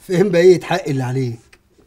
فين بقية حق اللي عليك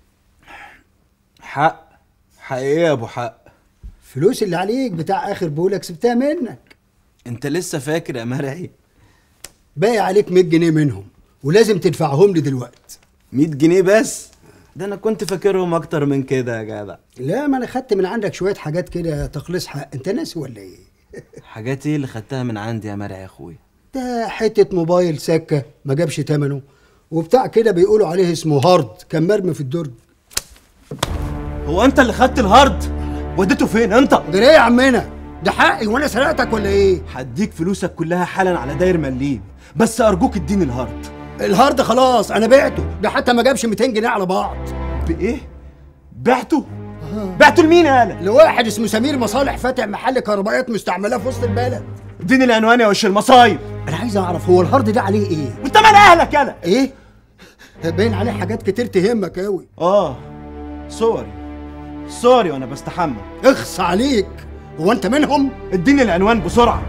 حق حق ايه يا ابو حق فلوس اللي عليك بتاع اخر بولك سبتها منك انت لسه فاكر يا مرعي باقي عليك 100 جنيه منهم ولازم تدفعهم لي دلوقتي 100 جنيه بس ده انا كنت فاكرهم اكتر من كده يا جدع لا ما انا خدت من عندك شوية حاجات كده تخلص حق انت ناسي ولا ايه حاجات ايه اللي خدتها من عندي يا مرعي يا اخويا ده حتة موبايل سكة ما جابش تمنه وبتاع كده بيقولوا عليه اسمه هارد كان مرمي في الدرج هو انت اللي خدت الهارد وديته فين انت ده ليه يا عمنا ده حقي وانا سرقتك ولا ايه هديك فلوسك كلها حالا على داير مليم بس ارجوك اديني الهارد الهارد خلاص انا بعته ده حتى ما جابش 200 جنيه على بعض بايه بعته بعته لمين يالا لواحد اسمه سمير مصالح فاتح محل كهربائيات مستعملاه في وسط البلد اديني العنوان يا وش المصايب انا عايز اعرف هو الهارد ده عليه ايه وانت مال اهلك يالا ايه باين عليه حاجات كتير تهمك قوي اه سوري سوري وانا بستحمى اخص عليك هو انت منهم اديني العنوان بسرعه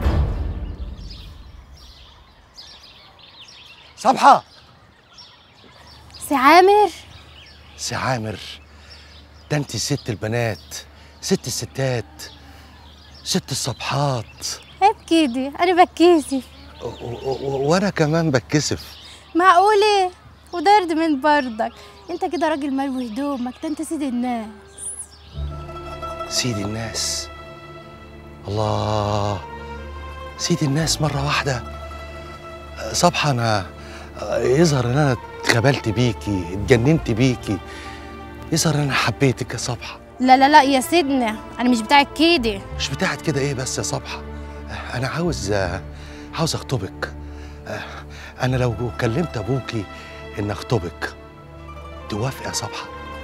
صبحة سي عامر سي عامر ده انت ست البنات ست الستات ست الصبحات عيب كده انا بتكسف و- و- و- وانا كمان بتكسف معقولة ودرد من بردك انت كده راجل ملوي هدومك ده انت سيد الناس سيد الناس الله سيد الناس مرة واحدة صبحة أنا يظهر إن أنا اتخبلت بيكي اتجننت بيكي يظهر إن أنا حبيتك يا صبحة لا لا لا يا سيدنا انا مش بتاعك كده مش بتاعت كده إيه بس يا صبحة أنا عاوز عاوز أخطبك أنا لو كلمت أبوكي إن أخطبك توافق يا صبحة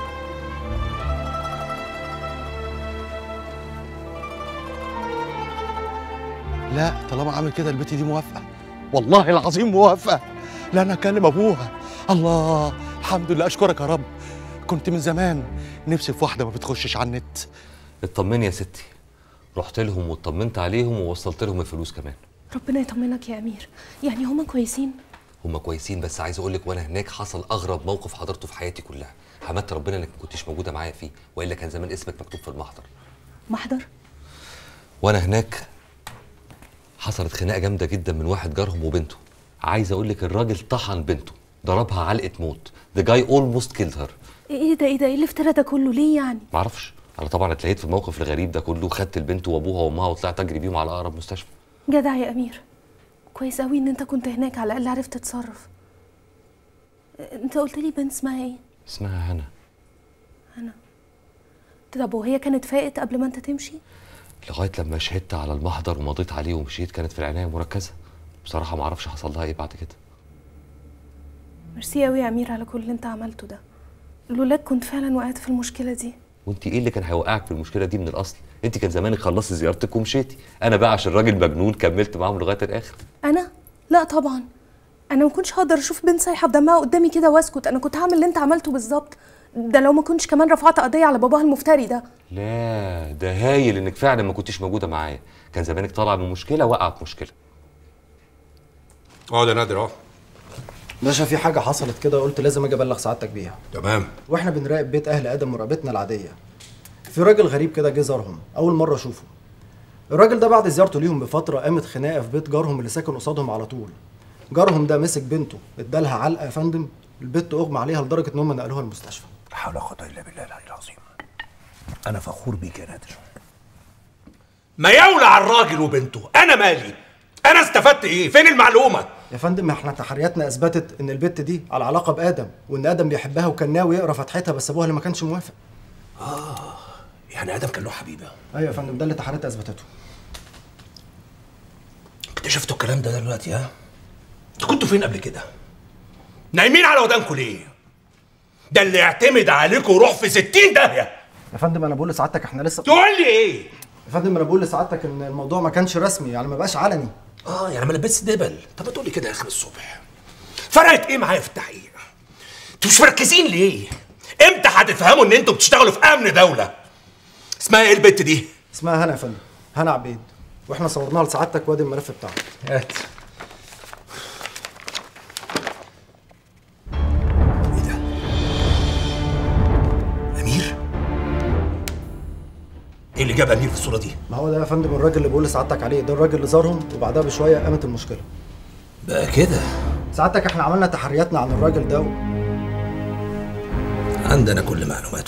لا طالما عامل كده البت دي موافقه والله العظيم موافقه لا انا اكلم ابوها الله الحمد لله اشكرك يا رب كنت من زمان نفسي في واحده ما بتخشش على النت اطمني يا ستي رحت لهم واطمنت عليهم ووصلت لهم الفلوس كمان ربنا يطمنك يا امير يعني هما كويسين هم كويسين بس عايز اقول لك وانا هناك حصل اغرب موقف حضرته في حياتي كلها حمدت ربنا انك ما كنتش موجوده معايا فيه والا كان زمان اسمك مكتوب في المحضر محضر وانا هناك حصلت خناقه جامده جدا من واحد جارهم وبنته عايز اقول لك الراجل طحن بنته ضربها علقه موت the guy almost killed her ايه ده ايه ده ايه الافتراء ده كله ليه يعني معرفش انا طبعا اتلهيت في الموقف الغريب ده كله خدت البنت وابوها وامها وطلعت اجري بيهم على اقرب مستشفى جدع يا امير كويس قوي ان انت كنت هناك على الاقل عرفت تتصرف انت قلت لي بنت اسمها ايه اسمها هنا طب وهي كانت فاقت قبل ما انت تمشي لغايه لما شهدت على المحضر ومضيت عليه ومشيت كانت في العنايه المركزه بصراحه ما اعرفش حصل لها ايه بعد كده ميرسي قوي يا امير على كل اللي انت عملته ده لولاك كنت فعلا وقعت في المشكله دي وانت ايه اللي كان هيوقعك في المشكله دي من الاصل انت كان زمانك خلصتي زيارتك ومشيتي انا بقى عشان راجل مجنون كملت معاهم لغايه الاخر انا لا طبعا انا ما كنتش هقدر اشوف بنت سايحه بدمها قدامي كده واسكت انا كنت هعمل اللي انت عملته بالظبط ده لو ما كنتش كمان رفعت قضيه على باباها المفتري ده لا ده هايل انك فعلا ما كنتش موجوده معايا كان زمانك طالعه من مشكله وقع في مشكله اقعد يا نادر اهو باشا في حاجة حصلت كده قلت لازم اجي ابلغ سعادتك بيها تمام واحنا بنراقب بيت اهل ادم مراقبتنا العادية في راجل غريب كده جه زارهم اول مرة اشوفه الراجل ده بعد زيارته ليهم بفترة قامت خناقة في بيت جارهم اللي ساكن قصادهم على طول جارهم ده مسك بنته ادالها علقة يا فندم البت اغمى عليها لدرجة ان هم نقلوها المستشفى لا حول ولا قوه الا بالله العلي العظيم انا فخور بيك يا نادر ما يولع على الراجل وبنته انا مالي انا استفدت ايه فين المعلومه يا فندم احنا تحرياتنا اثبتت ان البت دي على علاقة بادم وان ادم بيحبها وكان ناوي يقرا فتحتها بس ابوها اللي ما كانش موافق يعني ادم كان له حبيبه ايوه يا فندم ده اللي تحرياتنا اثبتته اكتشفتوا الكلام ده دلوقتي ها انتوا كنتوا فين قبل كده نايمين على ودانكم ليه ده اللي يعتمد عليكم روح في ستين داهيه يا فندم انا بقول لسعادتك احنا لسه تقول لي ايه يا فندم انا بقول لسعادتك ان الموضوع ما كانش رسمي يعني ما بقاش علني اه يعني ما لبست دبل طب ما تقول لي كده اخر الصبح فرقت ايه معايا في التحقيق انتوا مش مركزين ليه امتى هتفهموا ان انتوا بتشتغلوا في امن دوله اسمها ايه البت دي اسمها هنا يا فندم هنا عبيد واحنا صورناها لسعادتك وادي الملف بتاعها هات ايه ده جاب امير في الصوره دي ما هو ده يا فندم الراجل اللي بقول لسعادتك عليه ده الراجل اللي زارهم وبعدها بشويه قامت المشكله بقى كده سعادتك احنا عملنا تحرياتنا عن الراجل ده و... عندنا كل معلوماته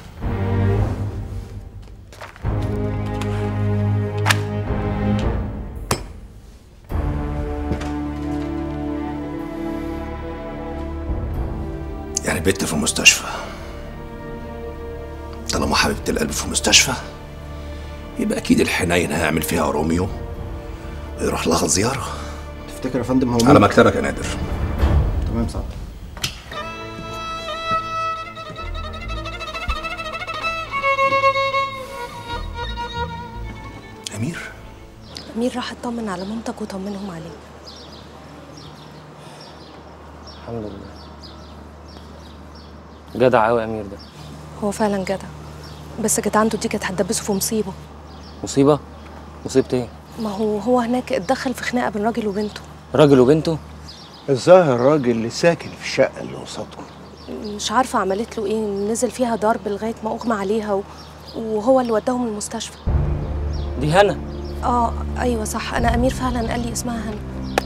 يعني بنت في المستشفى طالما حبيبة القلب في المستشفى يبقى أكيد الحنين هيعمل فيها روميو يروح لها زيارة تفتكر يا فندم هو على مين؟ مكتبك يا نادر تمام سعادتك أمير امير راح اطمن على مامتك وطمنهم عليك الحمد لله جدع قوي امير ده هو فعلا جدع بس جدعنته دي كانت هتدبسه في مصيبه مصيبه مصيبه ايه ما هو هو هناك اتدخل في خناقه بين راجل وبنته راجل وبنته الظاهر الراجل اللي ساكن في الشقه اللي قصادكم مش عارفه عملت له ايه نزل فيها ضرب لغايه ما اغمى عليها و... وهو اللي وداهم المستشفى دي هنا اه ايوه صح انا امير فعلا قال لي اسمها هنا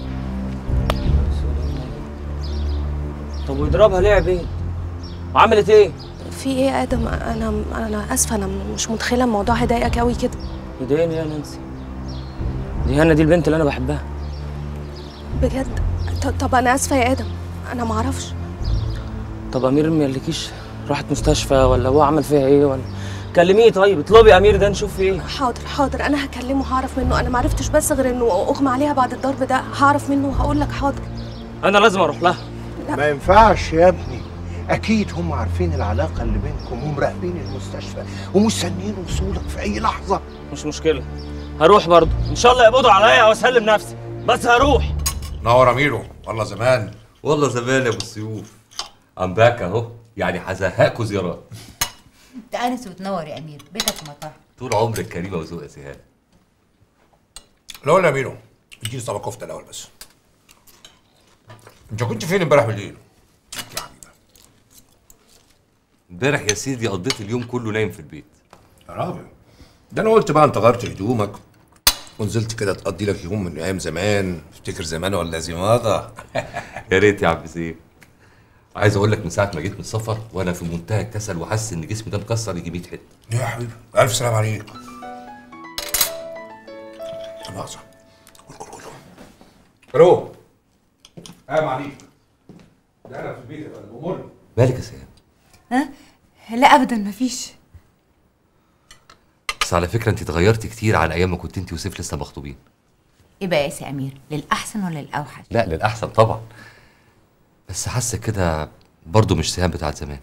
طب ويضربها ليه يا عبيد وعملت ايه في ايه يا ادم انا انا اسفه انا مش متخيله الموضوع هيضايقك قوي كده يضايقني يا نانسي دي هنا دي البنت اللي انا بحبها بجد ط- طب انا اسفه يا ادم انا ما اعرفش طب امير ما قالكيش راحت مستشفى ولا هو عمل فيها ايه ولا كلميه طيب اطلبي امير ده نشوف فيه ايه حاضر حاضر انا هكلمه هعرف منه انا ما عرفتش بس غير انه اغمى عليها بعد الضرب ده هعرف منه وهقول لك حاضر انا لازم اروح لها ما ينفعش يا ابني اكيد هم عارفين العلاقه اللي بينكم ومراقبين المستشفى ومستنيين وصولك في اي لحظه مش مشكله هروح برضه ان شاء الله يقبضوا عليا واسلم نفسي بس هروح نور أميرو والله زمان والله زمان يا ابو السيوف ام باك اهو يعني هزهقكوا زيارات تأنس وتنور يا أمير بيتك ومطار طول عمرك كريمه وذوق يا سهام الأول يا أميرو اديني طبق كفتة الأول بس أنت كنت فين امبارح بالليل؟ امبارح يا سيدي قضيت اليوم كله نايم في البيت يا راجل ده أنا قلت بقى أنت غيرت هدومك ونزلت كده تقضي لك يوم من أيام زمان تفتكر زمان ولا زماضة يا ريت يا عم زين عايز اقول لك من ساعه ما جيت من السفر وانا في منتهى الكسل وحاسس ان جسمي ده مكسر يجي 100 حته يا حبيبي ألف سلام عليك لا مؤاخذة قول قول قول رو قام عليك ده أنا في البيت يا فندم أمورني مالك يا سهام ها لا أبدا مفيش بس على فكره انت اتغيرت كتير عن ايام ما كنت انت وسيف لسه مخطوبين إيه بقى يا سي أمير للأحسن ولا للأوحش لا للاحسن طبعا بس حاسه كده برضه مش سهام بتاعت زمان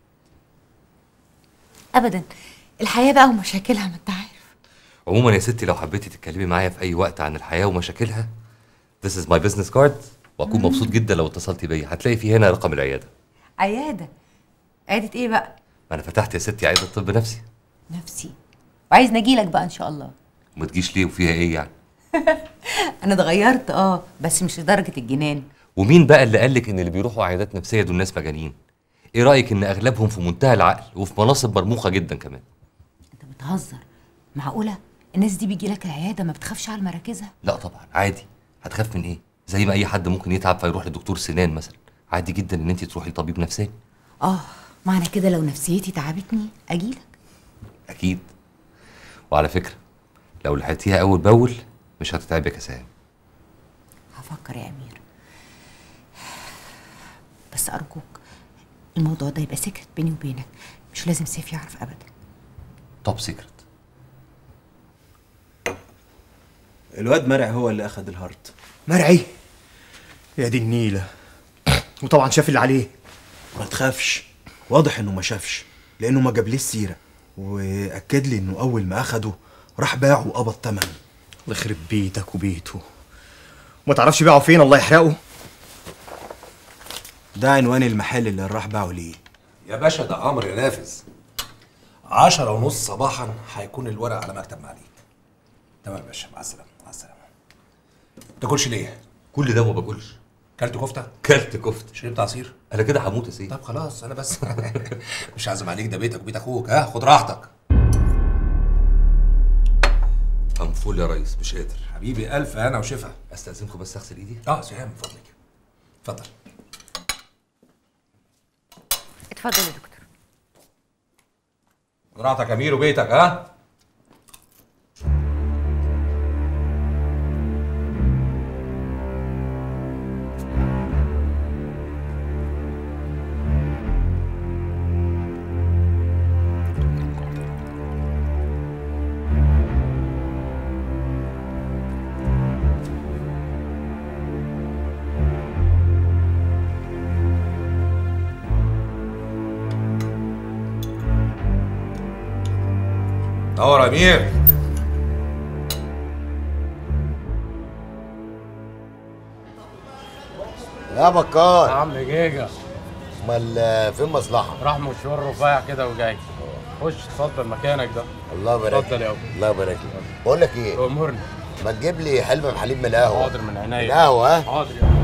أبدا الحياة بقى ومشاكلها ما أنت عارف عموما يا ستي لو حبيتي تتكلمي معايا في اي وقت عن الحياه ومشاكلها This is my business card واكون مم. مبسوط جدا لو اتصلتي بيا هتلاقي في هنا رقم العياده عيادة عيادة إيه بقى ما انا فتحت يا ستي عياده طب نفسي نفسي وعايز نجيلك بقى إن شاء الله وما تجيش ليه وفيها ايه يعني أنا اتغيرت أه بس مش لدرجة الجنان ومين بقى اللي قالك ان اللي بيروحوا عيادات نفسيه دول ناس مجانين ايه رايك ان اغلبهم في منتهى العقل وفي مناصب مرموقه جدا كمان بتهزر معقولة الناس دي بيجي لك العيادة ما بتخافش على مراكزها لا طبعا عادي هتخاف من ايه زي ما اي حد ممكن يتعب فيروح لدكتور سنان مثلا عادي جدا ان انت تروحي لطبيب نفساني اه معنى كده لو نفسيتي تعبتني اجيلك اكيد وعلى فكره لو لحقتيها اول باول مش هتتعبك يا سهام هفكر يا امير بس ارجوك الموضوع ده يبقى سكرت بيني وبينك مش لازم سيف يعرف ابدا توب سيكرت الواد مرعي هو اللي اخد الهارد مرعي يا دي النيلة وطبعا شاف اللي عليه ما تخافش واضح انه ما شافش لانه ما جابليش سيره واكد لي انه اول ما اخده راح باعه وقبض تمن الله يخرب بيتك وبيته وما تعرفش بيعه فين الله يحرقه ده عنوان المحل اللي راح باعه ليه يا باشا ده امر يا نافذ عشرة ونص صباحا هيكون الورق على مكتب معاليك تمام يا باشا مع السلامه مع السلامه تاكلش ليه كل ده ما باكلش كلت كفته كلت كفته شربت عصير انا كده هموت يا سيدي طب خلاص انا بس مش عازم عليك ده بيتك وبيت اخوك ها خد راحتك متجيش ليه وفيها ايه يعني كلت كفته شربت عصير انا كده هموت يا سيدي طب خلاص انا بس مش عازم عليك ده بيتك وبيت اخوك ها خد راحتك فول يا ريس مش قادر حبيبي الف هنا وشفا استاذنكم بس اغسل ايدي اه سهام من فضلك اتفضل اتفضل يا دكتور زراعتك امير وبيتك ها نور يا امير يا بكار عم جيجا امال فين مصلحه راح مشوار رفيع كده وجاي خش اتفضل مكانك ده الله يبارك اتفضل يا ابو الله يبارك لك بقول لك ايه امرني ما تجيب لي حلم بحليب من القهوه حاضر من عينيا القهوه ها حاضر يا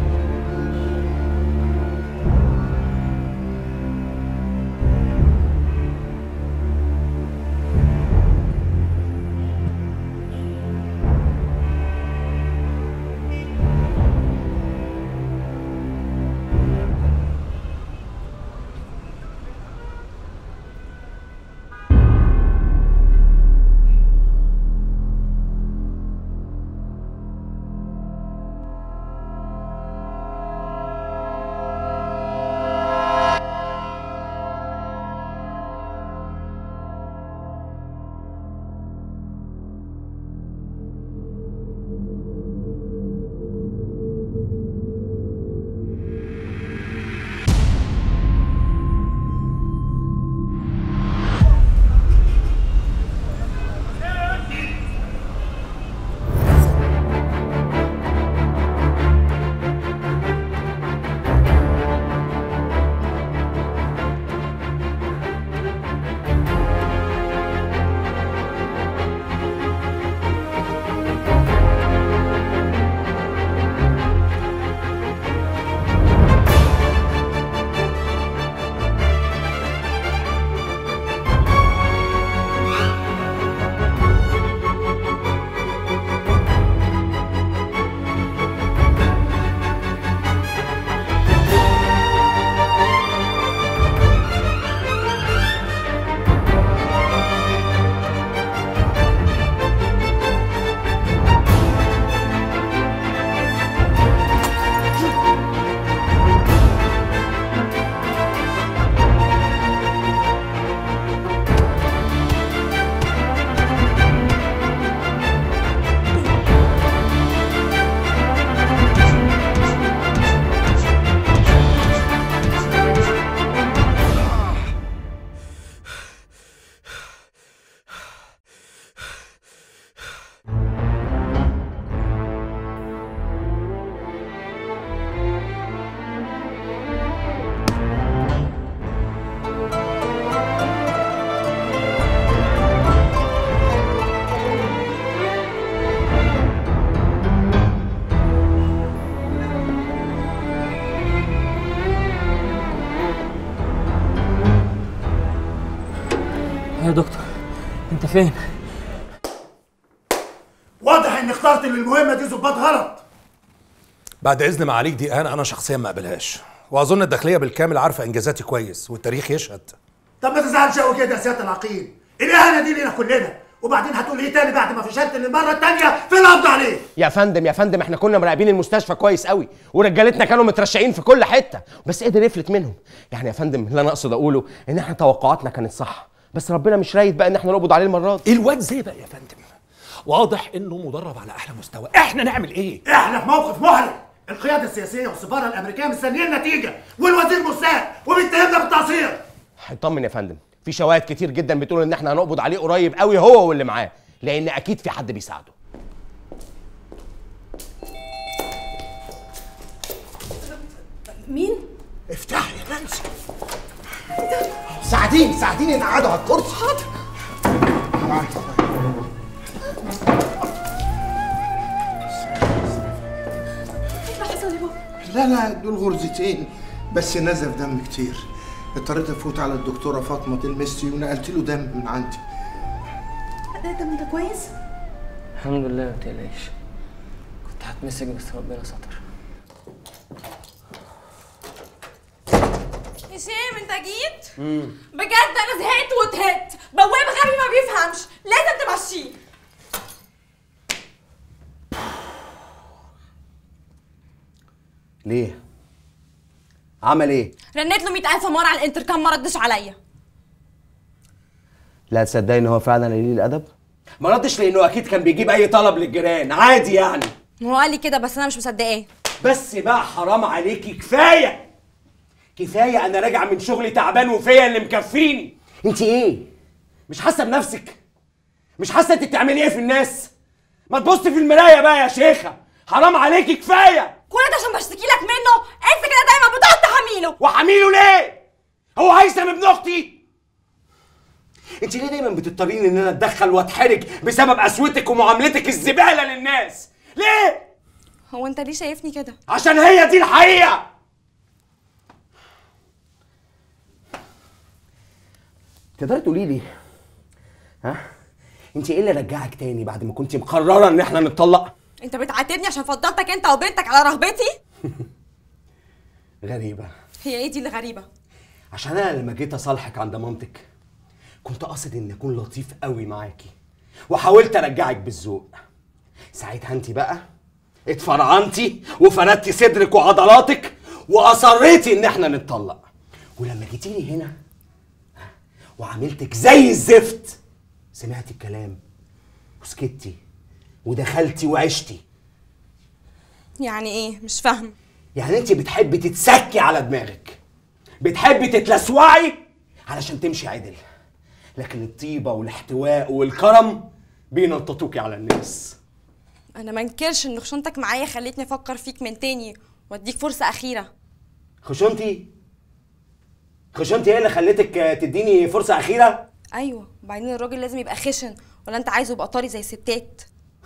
يا دكتور انت فين واضح اني اخترت للمهمه دي ظباط غلط بعد اذن معاليك دي انا انا شخصيا ما اقبلهاش واظن الداخليه بالكامل عارفه انجازاتي كويس والتاريخ يشهد طب ما تزعلش قوي كده يا سياده العقيد الاهانه دي لينا كلنا وبعدين هتقول ايه تاني بعد ما فشلت للمره التانيه في القبض عليه يا فندم يا فندم احنا كنا مراقبين المستشفى كويس قوي ورجالتنا كانوا مترشقين في كل حته بس قدر يفلت منهم يعني يا فندم اللي انا اقصد اقوله ان احنا توقعاتنا كانت صح بس ربنا مش رايد بقى ان احنا نقبض عليه المره دي الواد زي بقى يا فندم واضح انه مدرب على احلى مستوى احنا نعمل ايه احنا في موقف محرج القياده السياسيه والسفاره الامريكيه مستنيين نتيجه والوزير مستاء وبيتهمنا بالتقصير اطمن يا فندم في شواهد كتير جدا بتقول ان احنا هنقبض عليه قريب قوي هو واللي معاه لان اكيد في حد بيساعده مين؟ افتحي يا نانسي ساعديني ساعديني نقعده على الكرسي حاضر ايه حصل يا بابا؟ لا لا دول غرزتين بس نزف دم كتير اضطريت افوت على الدكتوره فاطمه المستي ونقلت له دم من عندي ده ده انت كويس؟ الحمد لله ما تقلقيش كنت هتمسك بس ربنا ستر هشام انت جيت بجد انا زهقت وتهت بواب غبي ما بيفهمش لازم تمشيه ليه عمل ايه رنيت له 100000 مره على الانتركام ما ردش عليا لا تصدقي ان هو فعلا قليل الادب ما ردش لانه اكيد كان بيجيب اي طلب للجيران عادي يعني هو قال لي كده بس انا مش مصدقاه بس بقى حرام عليكي كفايه كفايه انا راجع من شغلي تعبان وفيا اللي مكفيني انت ايه مش حاسه بنفسك مش حاسه انت بتعملي ايه في الناس ما تبص في المرايه بقى يا شيخه حرام عليكي كفايه كل ده عشان بشتكي لك منه انت كده دايما بتقعد تحميله وحميله ليه هو هيثم ابن اختي انت ليه دايما بتضطريني ان انا اتدخل واتحرج بسبب قسوتك ومعاملتك الزباله للناس ليه هو انت ليه شايفني كده عشان هي دي الحقيقه تقدري تقولي لي ها انت ايه اللي رجعك تاني بعد ما كنت مقرره ان احنا نتطلق انت بتعاتبني عشان فضلتك انت وبنتك على رغبتي غريبه هي ايه دي اللي غريبه عشان انا لما جيت اصالحك عند مامتك كنت قاصد اني اكون لطيف قوي معاكي وحاولت ارجعك بالذوق ساعتها انت بقى اتفرعنتي وفردتي صدرك وعضلاتك واصريتي ان احنا نتطلق ولما جيتيلي هنا وعملتك زي الزفت سمعتي الكلام وسكتي ودخلتي وعشتي يعني ايه مش فاهم يعني انت بتحبي تتسكي على دماغك بتحبي تتلسوعي علشان تمشي عدل لكن الطيبه والاحتواء والكرم بينططوكي على الناس انا ما انكرش ان خشونتك معايا خلتني افكر فيك من تاني واديك فرصه اخيره خشونتي خشونتي هي اللي خلتك تديني فرصه اخيره ايوه وبعدين الراجل لازم يبقى خشن ولا انت عايزه يبقى طري زي الستات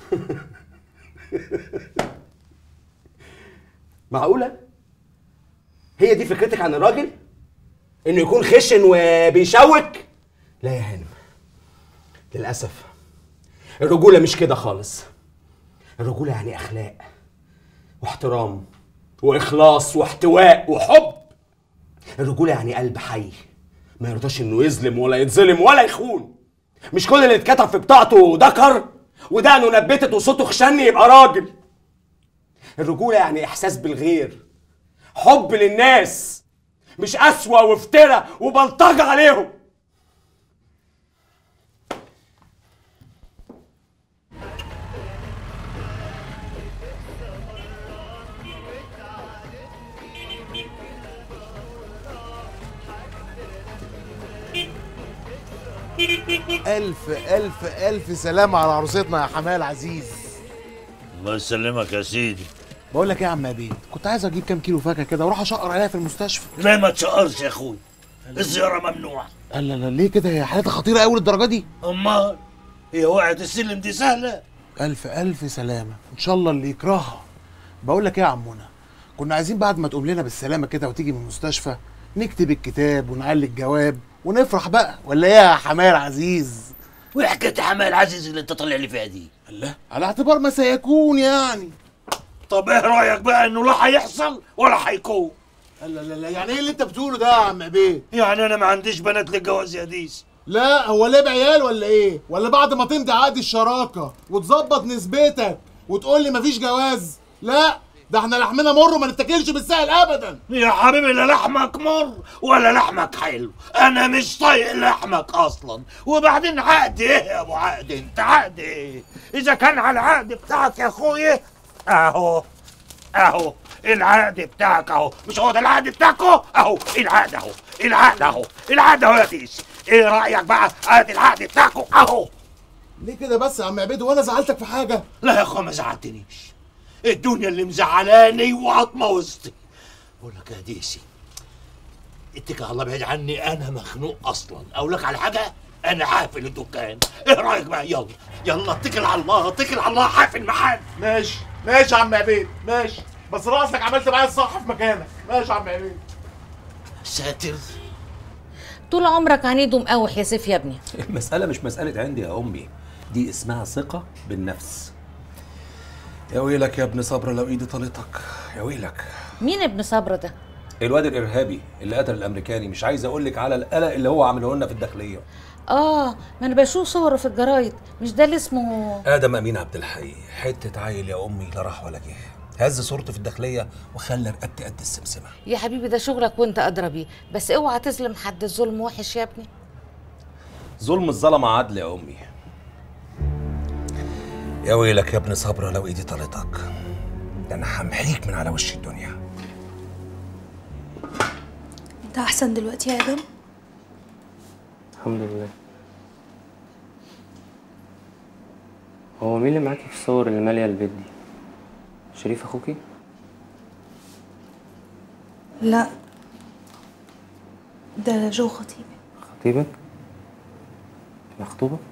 معقوله هي دي فكرتك عن الراجل انه يكون خشن وبيشوك لا يا هانم للاسف الرجوله مش كده خالص الرجوله يعني اخلاق واحترام واخلاص واحتواء وحب الرجوله يعني قلب حي ما يرضاش انه يظلم ولا يتظلم ولا يخون مش كل اللي اتكتب في بطاقته ذكر ودقنه نبتت وصوته خشن يبقى راجل الرجوله يعني احساس بالغير حب للناس مش قسوه وافتراء وبلطجه عليهم ألف ألف ألف سلامة على عروستنا يا حماه العزيز الله يسلمك يا سيدي بقول لك ايه يا عم عبيد كنت عايز اجيب كام كيلو فاكهه كده واروح اشقر عليها في المستشفى لا ما تشقرش يا اخوي الزيارة ممنوعة لا لا لا ليه كده هي حالتها خطيره قوي للدرجه دي امال هي وقعت السلم دي سهلة ألف ألف سلامة إن شاء الله اللي يكرهها بقول لك إيه يا عمونا كنا عايزين بعد ما تقوم لنا بالسلامة كده وتيجي من المستشفى نكتب الكتاب ونعلي الجواب ونفرح بقى ولا إيه يا حماية العزيز وايه حكاية حماية العزيز اللي انت طالع لي فيها دي الله على اعتبار ما سيكون يعني طب ايه رايك بقى انه لا هيحصل ولا هيكون لا لا لا يعني ايه اللي انت بتقوله ده يا عم عبيد يعني انا ما عنديش بنات للجواز يا ديس لا هو ليه بعيال ولا ايه ولا بعد ما تمضي عقد الشراكه وتظبط نسبتك وتقول لي مفيش جواز لا ده احنا لحمنا مر وما نتاكلش بالسهل ابدا يا حبيبي لا لحمك مر ولا لحمك حلو انا مش طايق لحمك اصلا وبعدين عقد ايه يا ابو عقد انت عقد ايه اذا كان على العقد بتاعك يا اخويا اهو اهو العقد بتاعك اهو مش هو ده العقد بتاعكو اهو العقد اهو العقد اهو العقد اهو يا تيس ايه رايك بقى ادي العقد بتاعكو اهو ليه كده بس يا عم عبيد وانا زعلتك في حاجه لا يا اخويا ما زعلتنيش الدنيا اللي مزعلاني وعطمه وسطي بقول لك يا ديسي اتكل على الله بعيد عني انا مخنوق اصلا اقول لك على حاجه انا حافل الدكان ايه رايك بقى يلا يلا اتكل على الله اتكل على الله حافل محل ماشي ماشي يا عم عبيد ماشي بس راسك عملت معايا الصح في مكانك ماشي يا عم عبيد ساتر طول عمرك عنيد ومقاوح يا سيف يا ابني المسألة مش مسألة عندي يا أمي دي اسمها ثقه بالنفس يا ويلك يا ابن صبر لو ايدي طالتك يا ويلك مين ابن صبر ده الواد الارهابي اللي قتل الامريكاني مش عايز اقول لك على القلق اللي هو عامله لنا في الداخليه اه ما انا بشوف صوره في الجرايد مش ده اللي اسمه ادم امين عبد الحي حته عيل يا امي لا راح ولا جه هز صورته في الداخليه وخلى رقبتي قد السمسمه يا حبيبي ده شغلك وانت ادرى بيه بس اوعى تظلم حد الظلم وحش يا ابني ظلم الظلمه عدل يا امي يا ويلك يا ابن صبرة لو ايدي طالتك ده انا همحيك من على وش الدنيا انت احسن دلوقتي يا ادم الحمد لله هو مين اللي معاكي في الصور اللي ماليه البيت دي شريف اخوكي لا ده جو خطيبي خطيبك مخطوبه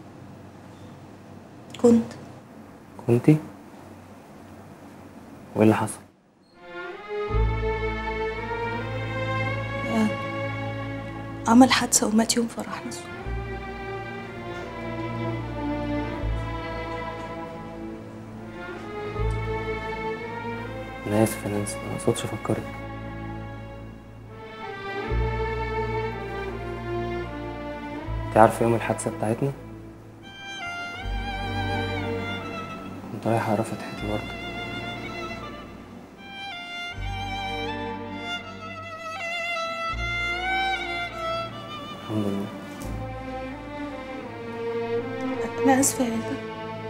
كنت كنتي وايه اللي حصل آه، عمل حادثة ومات يوم فرحنا انا اسف يا نانسي ما اقصدش افكرك انت عارفه يوم الحادثه بتاعتنا كنت رايح اقرا فتحتي برضه الحمد لله أنا آسفة يا ادم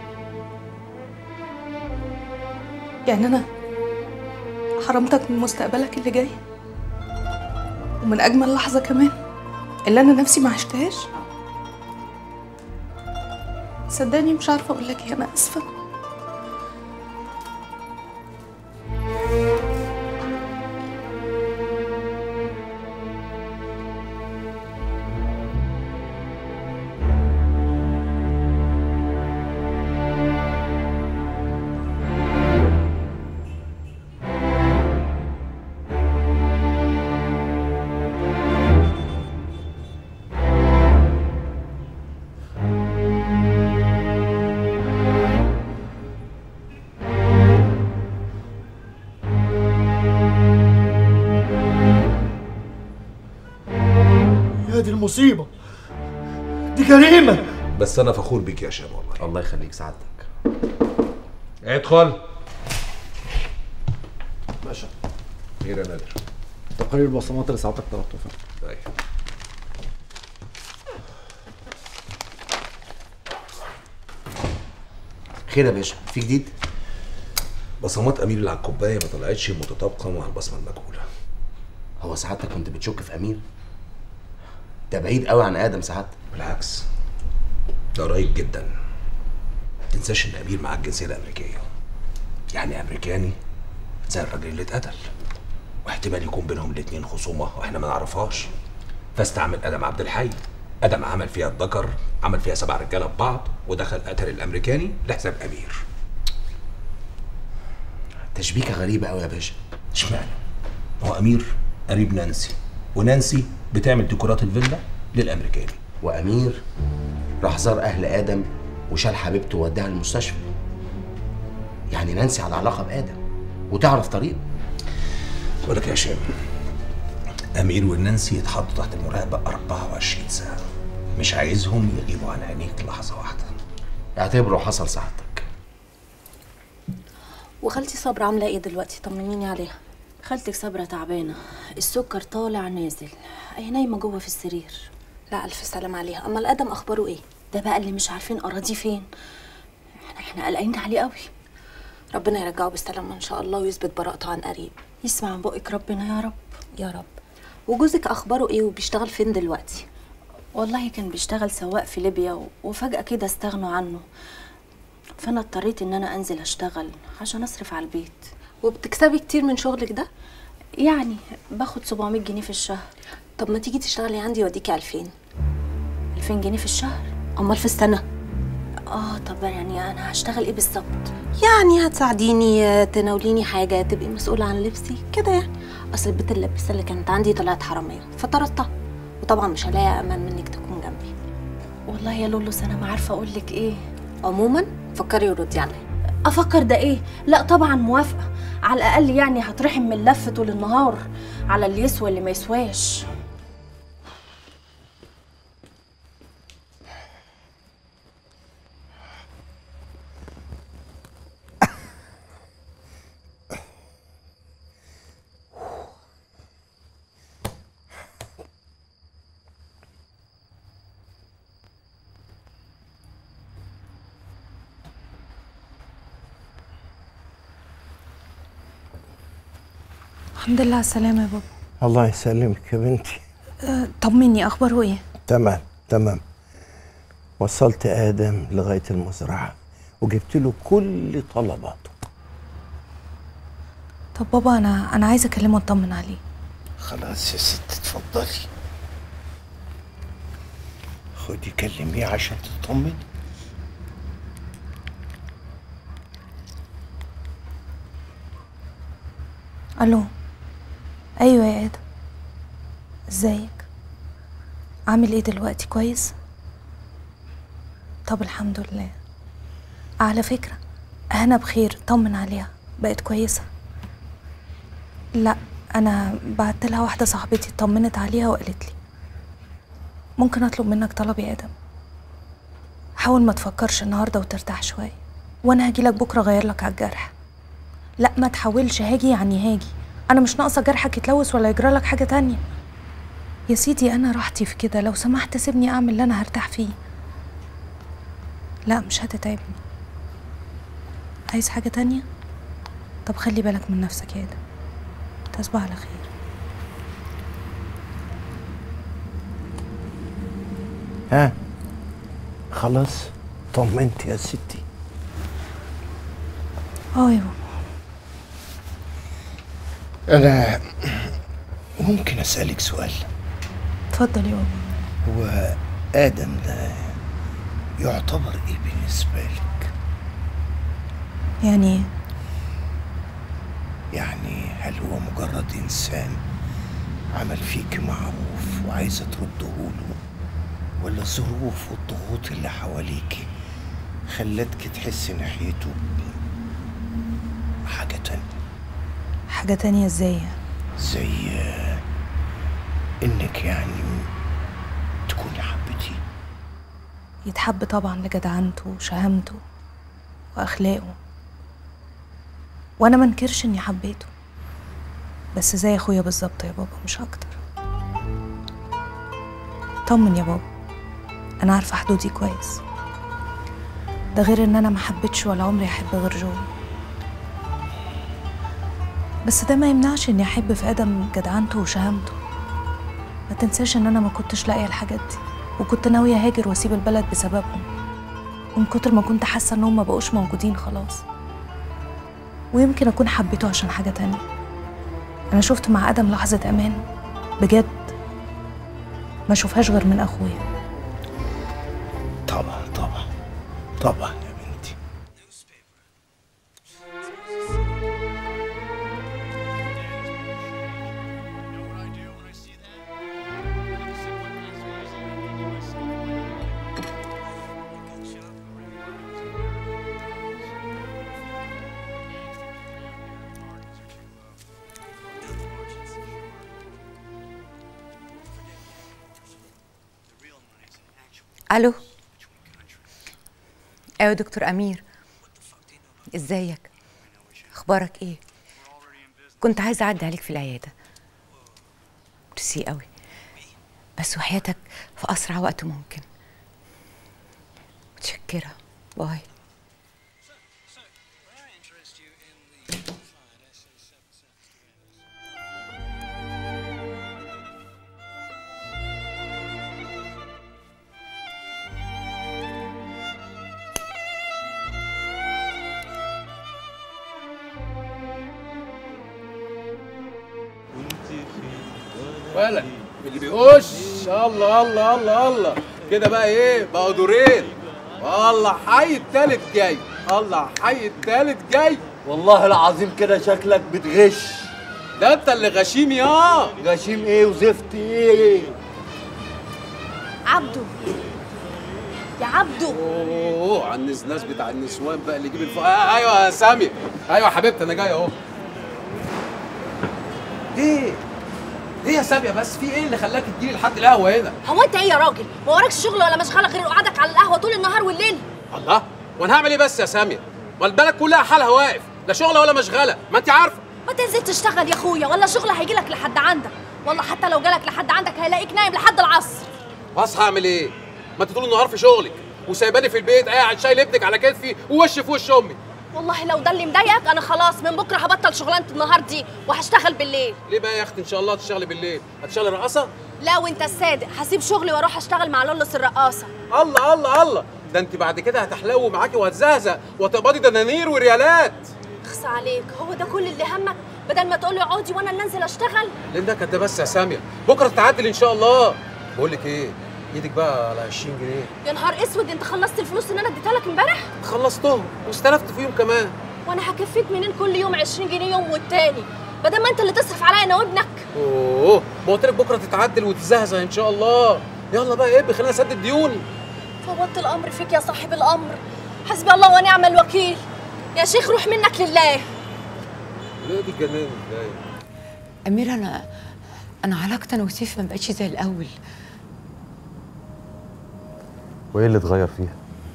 يعني أنا حرمتك من مستقبلك اللي جاي ومن أجمل لحظة كمان اللي أنا نفسي ما عشتهاش صدقني مش عارفة أقول لك إيه أنا آسفة يا دي المصيبة دي جريمة بس انا فخور بيك يا شاب والله الله يخليك سعادتك ادخل باشا خير يا نادر تقرير البصمات اللي سعادتك طلبته فيه طيب خير يا باشا في جديد بصمات امير اللي على الكوبايه ما طلعتش متطابقه مع البصمه المجهوله هو سعادتك كنت بتشك في امير ده بعيد قوي عن ادم سعادتك بالعكس ده قريب جدا تنساش ان امير معاه الجنسيه الامريكيه يعني امريكاني زي الراجل اللي اتقتل واحتمال يكون بينهم الاتنين خصومه واحنا ما نعرفهاش فاستعمل ادم عبد الحي ادم عمل فيها الذكر عمل فيها سبع رجاله ببعض ودخل قتل الامريكاني لحساب امير تشبيكه غريبه قوي يا باشا اشمعنى هو امير قريب نانسي ونانسي بتعمل ديكورات الفيلا للامريكاني وامير راح زار اهل ادم وشال حبيبته ووداها المستشفى يعني نانسي على علاقه بادم وتعرف طريقه بقول لك يا هشام امير ونانسي يتحطوا تحت المراقبه 24 ساعه مش عايزهم يغيبوا عن عينيك لحظه واحده اعتبره حصل سعادتك وخالتي صبرا عامله ايه دلوقتي طمنيني عليها خالتك صبرا تعبانه السكر طالع نازل هي نايمه جوه في السرير لا الف سلام عليها اما الادم اخباره ايه ده بقى اللي مش عارفين اراضيه فين احنا احنا قلقانين عليه قوي ربنا يرجعه بالسلامه ان شاء الله ويثبت براءته عن قريب يسمع من بقك ربنا يا رب يا رب وجوزك اخباره ايه وبيشتغل فين دلوقتي والله كان بيشتغل سواق في ليبيا و- وفجأة كده استغنوا عنه فأنا اضطريت إن أنا أنزل أشتغل عشان أصرف على البيت وبتكسبي كتير من شغلك ده؟ يعني باخد 700 جنيه في الشهر طب ما تيجي تشتغلي عندي واديكي 2000 2000 جنيه في الشهر؟ أمال في السنة؟ اه طب يعني أنا هشتغل إيه بالظبط؟ يعني هتساعديني آه، تناوليني حاجة تبقي مسؤولة عن لبسي كده يعني أصل البنت اللبسة اللي كانت عندي طلعت حرامية فطردتها وطبعا مش هلاقي أمان منك تكون جنبي والله يا لولوس انا ما عارفه اقول لك ايه عموما فكري وردي عليا افكر ده ايه لا طبعا موافقه على الاقل يعني هترحم من اللف طول النهار على اللي يسوى اللي ما يسواش الحمد لله على السلامة يا بابا الله يسلمك يا بنتي أه طمني أخباره إيه؟ تمام تمام وصلت آدم لغاية المزرعة وجبت له كل طلباته طب بابا أنا أنا عايزة أكلمه أطمن عليه خلاص يا ست اتفضلي خدي كلميه عشان تطمني ألو أيوة يا آدم ازيك عامل ايه دلوقتي كويس طب الحمد لله على فكرة هنا بخير طمن عليها بقت كويسة لا أنا بعت لها واحدة صاحبتي طمنت عليها وقالت لي ممكن أطلب منك طلب يا آدم حاول ما تفكرش النهاردة وترتاح شوية وأنا هجيلك بكرة أغير لك على الجرح لا ما تحاولش هاجي يعني هاجي أنا مش ناقصة جرحك يتلوث ولا يجرى لك حاجة تانية يا سيدي أنا راحتي في كده لو سمحت سيبني أعمل اللي أنا هرتاح فيه لا مش هتتعبني عايز حاجة تانية؟ طب خلي بالك من نفسك يا آدم تصبح على خير ها خلاص طمنت يا ستي اه يا بابا انا ممكن اسالك سؤال اتفضل يا بابا هو ادم ده يعتبر ايه بالنسبه لك يعني ايه؟ يعني هل هو مجرد انسان عمل فيك معروف وعايزه ترده له ولا الظروف والضغوط اللي حواليك خلتك تحسي ناحيته بحاجه تانية حاجة تانية ازاي يعني؟ زي آه، انك يعني تكوني حبيتيه يتحب طبعا لجدعنته وشهامته واخلاقه وانا منكرش اني حبيته بس زي اخويا بالظبط يا بابا مش اكتر طمن يا بابا انا عارفه حدودي كويس ده غير ان انا ما حبيتش ولا عمري احب غير جوي بس ده ما يمنعش اني احب في ادم جدعنته وشهامته ما تنساش ان انا ما كنتش لاقيه الحاجات دي وكنت ناويه هاجر واسيب البلد بسببهم من كتر ما كنت حاسه انهم ما بقوش موجودين خلاص ويمكن اكون حبيته عشان حاجه تانية انا شفت مع ادم لحظه امان بجد ما اشوفهاش غير من اخويا طبعا طبعا طبعا يا بنتي الو ايوه دكتور امير ازيك اخبارك ايه كنت عايزه اعدي عليك في العياده ميرسي قوي بس وحياتك في اسرع وقت ممكن متشكره باي ولا اللي بيقش الله الله الله الله كده بقى ايه بقوا دورين والله حي التالت جاي الله حي التالت جاي والله العظيم كده شكلك بتغش ده انت اللي غشيم يا غشيم ايه وزفت ايه عبده يا عبدو اوه على الناس بتاع النسوان بقى اللي يجيب الف... آه ايوه يا سامي ايوه يا حبيبتي انا جاي اهو ايه ايه يا ساميه بس في ايه اللي خلاك تجيلي لحد القهوه هنا هو انت ايه يا راجل ما وراكش شغل ولا مشغله غير قعدك على القهوه طول النهار والليل الله وانا هعمل ايه بس يا ساميه ما البلد كلها حالها واقف لا شغله ولا مشغله ما انت عارفه ما تنزل تشتغل يا اخويا ولا شغل هيجيلك لحد عندك والله حتى لو جالك لحد عندك هيلاقيك نايم لحد العصر واصحى اعمل ايه ما انت طول النهار في شغلك وسايباني في البيت قاعد شايل ابنك على كتفي ووش في وش امي والله لو ده اللي مضايقك انا خلاص من بكره هبطل شغلانه النهار دي وهشتغل بالليل ليه بقى يا اختي ان شاء الله تشتغلي بالليل هتشتغلي رقاصه لا وانت الصادق هسيب شغلي واروح اشتغل مع لولس الرقاصه الله الله الله ده انت بعد كده هتحلو معاكي وهتزهزق وهتقبضي دنانير وريالات اخص عليك هو ده كل اللي همك بدل ما تقولي اقعدي وانا اللي انزل اشتغل ليه كانت بس يا ساميه بكره تتعدل ان شاء الله بقول لك ايه ايدك بقى على 20 جنيه يا نهار اسود انت خلصت الفلوس اللي انا اديتها لك امبارح خلصتهم واستلفت فيهم كمان وانا هكفيك منين كل يوم 20 جنيه يوم والتاني بدل ما انت اللي تصرف عليا انا وابنك اوه ما قلت لك بكره تتعدل وتزهزه ان شاء الله يلا بقى ايه خلينا نسدد ديوني فوضت الامر فيك يا صاحب الامر حسبي الله ونعم الوكيل يا شيخ روح منك لله ليه دي جنان ازاي أمير أنا أنا علاقتي أنا وسيف ما بقتش زي الأول وايه اللي اتغير فيها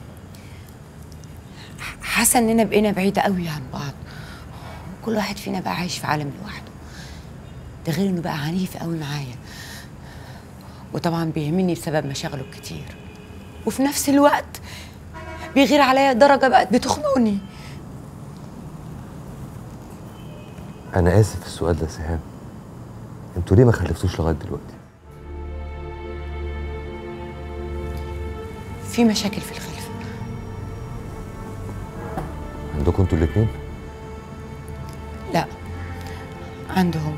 حاسة إننا بقينا بعيدة قوي عن بعض كل واحد فينا بقى عايش في عالم لوحده ده غير إنه بقى عنيف قوي معايا وطبعا بيهمني بسبب مشاغله الكتير وفي نفس الوقت بيغير عليا درجة بقت بتخنقني انا اسف في السؤال ده يا سهام انتوا ليه ما خلفتوش لغايه دلوقتي في مشاكل في الخلفة عندكم انتوا الاثنين لا عنده هو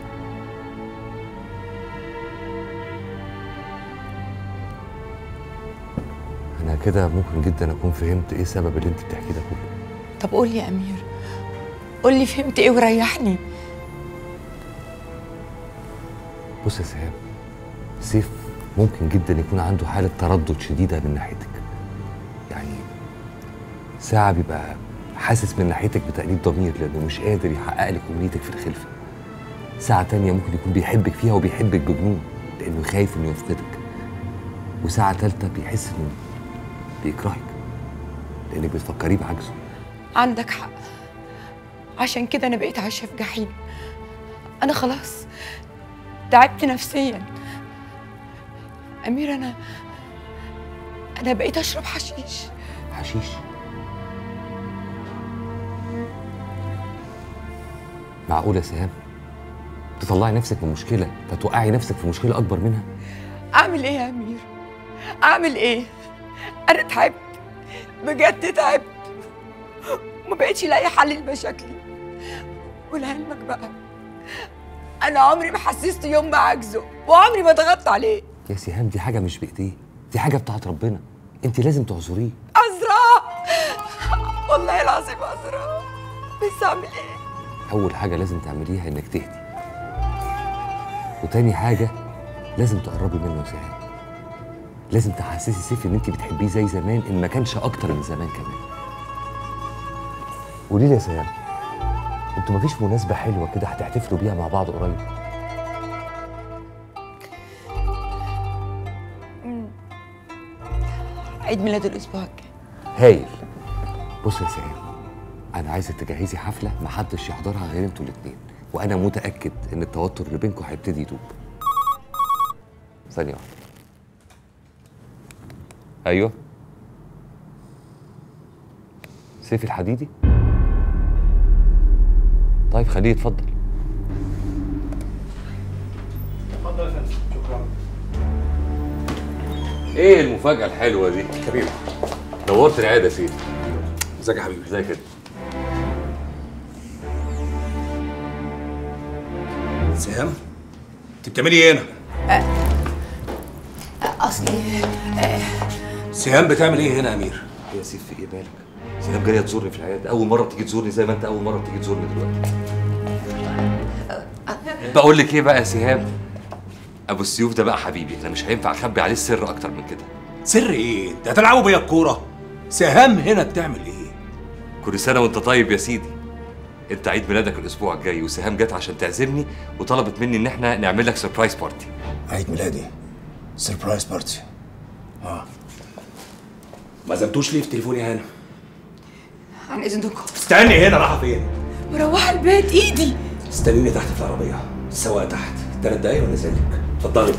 انا كده ممكن جدا اكون فهمت ايه سبب اللي انت بتحكيه ده كله طب قول لي يا أمير قول لي فهمت إيه وريحني بص يا سهام سيف ممكن جدا يكون عنده حاله تردد شديده من ناحيتك يعني ساعه بيبقى حاسس من ناحيتك بتأنيب ضمير لانه مش قادر يحقق لك امنيتك في الخلفه ساعه تانية ممكن يكون بيحبك فيها وبيحبك بجنون لانه خايف انه يفقدك وساعه تالتة بيحس انه بيكرهك لانك بتفكريه بعجزه عندك حق عشان كده أنا بقيت عايشة في جحيم أنا خلاص تعبت نفسيا أمير أنا أنا بقيت أشرب حشيش حشيش معقول يا سهام تطلعي نفسك من مشكله فتوقعي نفسك في مشكله اكبر منها أعمل إيه يا أمير؟ أعمل إيه؟ أنا تعبت بجد تعبت وما بقتش لاقي حل لمشاكلي ولعلمك بقى أنا عمري ما حسست يوم بعجزه وعمري ما ضغطت عليه يا سهام دي حاجه مش بايديه دي حاجه بتاعت ربنا انت لازم تعذريه أزرع والله العظيم أزرع بس أعمل إيه؟ اول حاجه لازم تعمليها انك تهدي وتاني حاجه لازم تقربي منه يا سهام لازم تحسسي سيف ان انت بتحبيه زي زمان ان ما كانش اكتر من زمان كمان قولي لي يا سهام انتوا مفيش مناسبه حلوه كده هتحتفلوا بيها مع بعض قريب مم. عيد ميلاد الأسبوع الجاي هايل بص يا سهام انا عايزك تجهزي حفله محدش يحضرها غير انتوا الاتنين وانا متاكد ان التوتر اللي بينكم هيبتدي يدوب ثانيه واحده ايوه سيف الحديدي طيب خليه يتفضل اتفضل يا فندم شكرا ايه المفاجاه الحلوه دي حبيبي نورت العياده يا سيدي ازيك يا حبيبي ازيك كده سهام انت بتعملي ايه هنا أصلي سهام بتعمل ايه هنا يا امير يا سيف في ايه مالك سهام جايه تزورني في العياده اول مره بتيجي تزورني زي ما انت اول مره بتيجي تزورني دلوقتي بقول لك ايه بقى يا سهام ابو السيوف ده بقى حبيبي انا مش هينفع اخبي عليه السر اكتر من كده سر ايه انت هتلعبوا بيا الكوره سهام هنا بتعمل ايه كل سنه وانت طيب يا سيدي انت عيد ميلادك الاسبوع الجاي وسهام جت عشان تعزمني وطلبت مني ان احنا نعمل لك سربرايز بارتي عيد ميلادي سربرايز بارتي اه ما زمتوش ليه في تليفوني يا هنا عن اذنكم استني هنا رايحه فين مروحه البيت ايدي استنيني تحت في العربيه السواق تحت ثلاث دقايق ونازل لك اتفضلي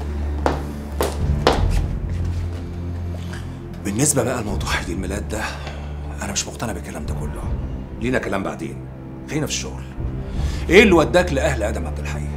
بالنسبه بقى لموضوع عيد الميلاد ده انا مش مقتنع بالكلام ده كله لينا كلام بعدين خلينا في الشغل ايه اللي وداك لاهل ادم عبد الحي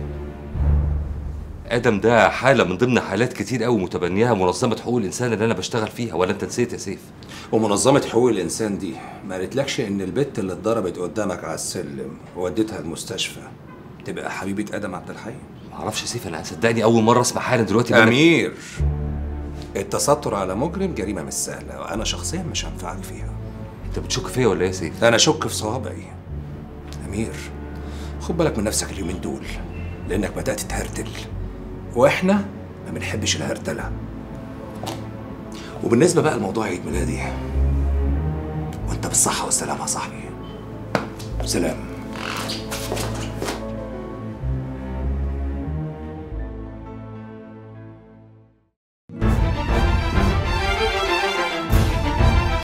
ادم ده حاله من ضمن حالات كتير قوي متبنيها منظمه حقوق الانسان اللي انا بشتغل فيها ولا انت نسيت يا سيف ومنظمه حقوق الانسان دي ما قالتلكش ان البت اللي اتضربت قدامك على السلم ووديتها المستشفى تبقى حبيبه ادم عبد الحي معرفش يا سيف انا صدقني اول مره اسمع حالا دلوقتي بأنا- امير التستر على مجرم جريمه مش سهله وانا شخصيا مش هنفعك فيها انت بتشك فيا ولا ايه يا سيف انا اشك في صوابعي امير خد بالك من نفسك اليومين دول لانك بدات تهرتل واحنا ما بنحبش الهرتله وبالنسبه بقى لموضوع عيد ميلادي وانت بالصحه والسلامه يا صاحبي سلام